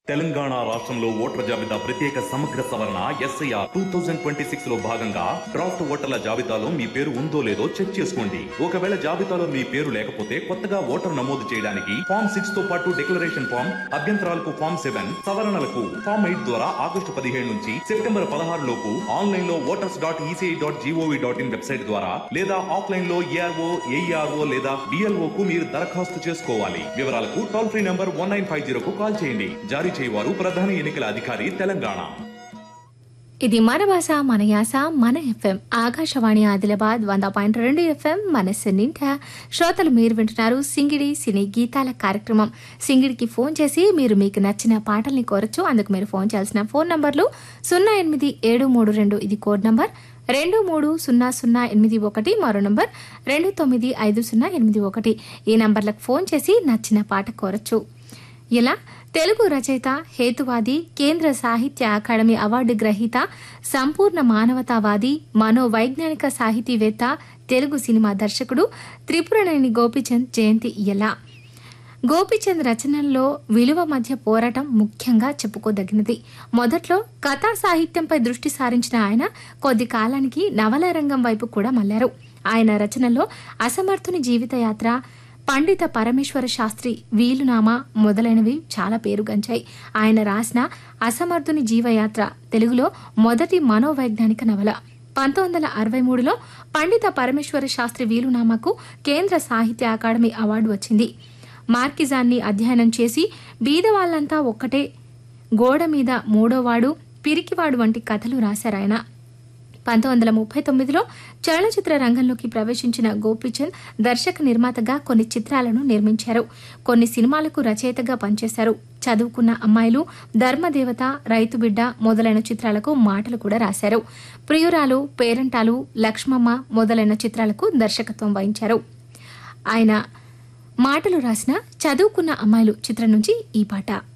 తెలంగాణ రాష్ట్రంలో ఓటర్ల జాబితా ప్రత్యేక సమగ్ర సవరణ SIR two thousand twenty six లో భాగంగా డ్రాఫ్ట్ ఓటర్ల జాబితాలో మీ పేరు ఉందో లేదో చెక్ చేసుకోండి ఒకవేళ జాబితాలో మీ పేరు లేకపోతే కొత్తగా ఓటర్ నమోదు చేయడానికి ఫామ్ సిక్స్ తో పాటు డిక్లరేషన్ ఫామ్ అభ్యంతరాలకు ఫామ్ సెవెన్ సవరణలకు ఫామ్ ఎయిట్ ద్వారా ఆగస్టు పదిహేడు నుంచి సెప్టెంబర్ పదహారు లోపు ఆన్లైన్ లో voters dot ECI dot GOV dot in website ద్వారా లేదా ఆఫ్లైన్ లో ఏఆర్ఓ ఏఈఆర్ఓ లేదా డిఎల్ఓ కు మీరు దరఖాస్తు చేసుకోవాలి వివరాలకు toll free number one nine five జీరోకు కాల్ చేయండి జారీ చేయవారు ప్రధాన ఎన్నికల అధికారి తెలంగాణ ఇది మన భాష మన యాస మన ఎఫ్ఎం ఆకాశవాణి ఆదిలాబాద్ వంద పాయింట్ రెండు ఎఫ్ఎం మనస్సు నిండా శ్రోతలు మీరు వింటున్నారు సింగిడి సినీ గీతాల కార్యక్రమం సింగిడికి ఫోన్ చేసి మీరు మీకు నచ్చిన పాటల్ని కోరచ్చు అందుకు మీరు ఫోన్ చేయాల్సిన ఫోన్ నంబర్లు సున్నా ఎనిమిది ఏడు మూడు రెండు ఇది కోడ్ నంబర్ రెండు మూడు సున్నా సున్నా ఎనిమిది ఒకటి మరో నంబర్ రెండు తొమ్మిది ఐదు సున్నా ఎనిమిది ఒకటి ఈ నంబర్లకు ఫోన్ చేసి నచ్చిన పాట కోరచ్చు ఇలా తెలుగు రచయిత హేతువాది కేంద్ర సాహిత్య అకాడమీ అవార్డు గ్రహీత సంపూర్ణ మానవతావాది మనోవైజ్ఞానిక సాహితీవేత్త తెలుగు సినిమా దర్శకుడు త్రిపురనేని గోపీచంద్ జయంతి ఇలా గోపీచంద్ రచనల్లో విలువ మధ్య పోరాటం ముఖ్యంగా చెప్పుకోదగినది మొదట్లో కథా సాహిత్యంపై దృష్టి సారించిన ఆయన కొద్ది కాలానికి నవల రంగం వైపు కూడా మళ్లారు ఆయన రచనల్లో అసమర్థుని జీవితయాత్ర పండిత పరమేశ్వర శాస్త్రి వీలునామా మొదలైనవి చాలా పేరుగంచాయి ఆయన రాసిన అసమర్థుని జీవయాత్ర తెలుగులో మొదటి మనోవైజ్ఞానిక నవల పంతొమ్మిది వందల అరవై మూడులో పండిత పరమేశ్వర శాస్త్రి వీలునామాకు కేంద్ర సాహిత్య అకాడమీ అవార్డు వచ్చింది మార్కిజాన్ని అధ్యయనం చేసి బీదవాళ్లంతా ఒక్కటే గోడ మీద మూడోవాడు పిరికివాడు వంటి కథలు రాశారాయన పంతొమ్మిది వందల ముప్పై తొమ్మిదిలో చలనచిత్ర రంగంలోకి ప్రవేశించిన గోపీచంద్ దర్శక నిర్మాతగా కొన్ని చిత్రాలను నిర్మించారు కొన్ని సినిమాలకు రచయితగా పనిచేశారు చదువుకున్న అమ్మాయిలు ధర్మదేవత రైతు బిడ్డ మొదలైన చిత్రాలకు మాటలు కూడా రాశారు ప్రియురాలు పేరంటాలు లక్ష్మమ్మ మొదలైన చిత్రాలకు దర్శకత్వం వహించారు ఆయన మాటలు రాసిన చదువుకున్న అమ్మాయిలు చిత్రం నుంచి ఈ పాట